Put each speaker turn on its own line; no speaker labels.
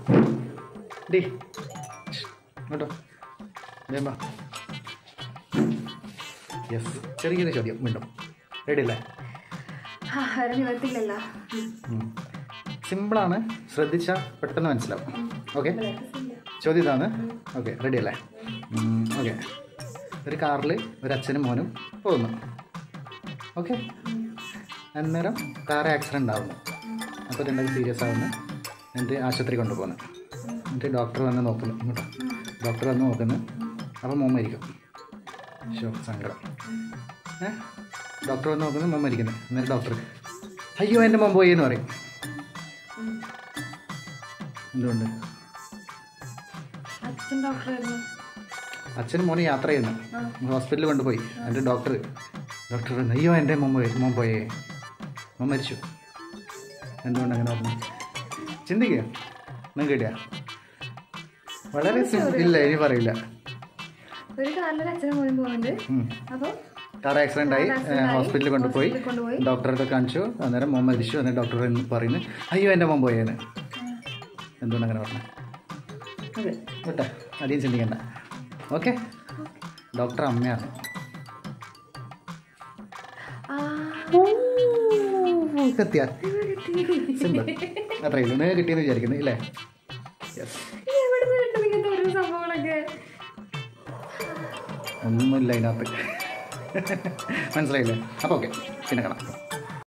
D കേട്ടോ വേമ്പ yes ചെറിയൊരു ചോദ്യം വീണ്ടും റെഡി അല്ലേ
ആ, വേറെ നിവർത്തിയില്ലല്ലോ
സിമ്പിളാണ് ശ്രദ്ധിച്ചാൽ പെട്ടെന്ന് മനസ്സിലാവും ഓക്കെ ചോദ്യം ഇതാണ് ഓക്കെ റെഡി അല്ലേ ഓക്കെ ഒരു കാറിൽ ഒരു അച്ഛനും മോനും പോകുന്നു ഓക്കെ അന്നേരം കാർ ആക്സിഡൻ്റ് ആവുന്നു അപ്പോൾ രണ്ടാമത് സീരിയസ് ആവുന്നു എന്നിട്ട് ആശുപത്രി കൊണ്ടുപോകുന്നു എന്നിട്ട് ഡോക്ടർ വന്ന് നോക്കുന്നു ഇങ്ങോട്ടോ ഡോക്ടർ വന്ന് നോക്കുന്നു അപ്പോൾ മോൻ മരിക്കും ഷോ സങ്കടം ഏ ഡോക്ടർ വന്ന് നോക്കുന്നു മോൻ മരിക്കുന്നു എന്നിട്ട് ഡോക്ടർ അയ്യോ എൻ്റെ മോൻ പോയി എന്ന് പറയും എന്തുകൊണ്ട്
അച്ഛൻ ഡോക്ടറായിരുന്നു
അച്ഛനും മോനെ യാത്ര ചെയ്യുന്നു ഹോസ്പിറ്റലിൽ കൊണ്ടുപോയി എൻ്റെ ഡോക്ടർ ഡോക്ടർ പറഞ്ഞു അയ്യോ എൻ്റെ മോൻ പോയി മോൻ പോയേ മോൻ മരിച്ചു എന്തുകൊണ്ട് അങ്ങനെ പറഞ്ഞു ചിന്തിക്കുക നിങ്ങൾക്ക് കിട്ടിയ വളരെ സിമ്പിൾ ഇല്ല ഇനി പറയില്ല
ഒരു കാറിലൊരു അച്ഛനും മോനും പോകുന്നുണ്ട്
ഉം.
അപ്പോൾ
കാർ ആക്സിഡൻ്റ് ആയി ഹോസ്പിറ്റലിൽ കൊണ്ടുപോയി
ഹോസ്പിറ്റലിൽ കൊണ്ടുപോയി.
ഡോക്ടറെ കാണിച്ചു അന്നേരം മോൻ മരിച്ചു എന്നിട്ട് ഡോക്ടർ പറയുന്നു അയ്യോ എൻ്റെ മോൻ പോയേന്ന് എന്തുകൊണ്ട് അങ്ങനെ പറഞ്ഞു
അതെ
കേട്ടെ അധികം ചിന്തിക്കണ്ട ഓക്കെ ഡോക്ടർ അമ്മയാണ്
ആ
കത്തിയ സിമ്പിൾ അത്രയേ ഉള്ളൂ നിങ്ങൾക്ക് കിട്ടിയെന്ന് വിചാരിക്കുന്നു ഇല്ലേ യെസ്
ഇത് എവിടുന്ന് കിട്ടും ഇങ്ങനത്തെ ഓരോ സംഭവങ്ങളൊക്കെ
ഒന്നുമില്ല അതിനകത്ത് മനസ്സിലായില്ലേ അപ്പോൾ ഓക്കെ പിന്നെ കാണാം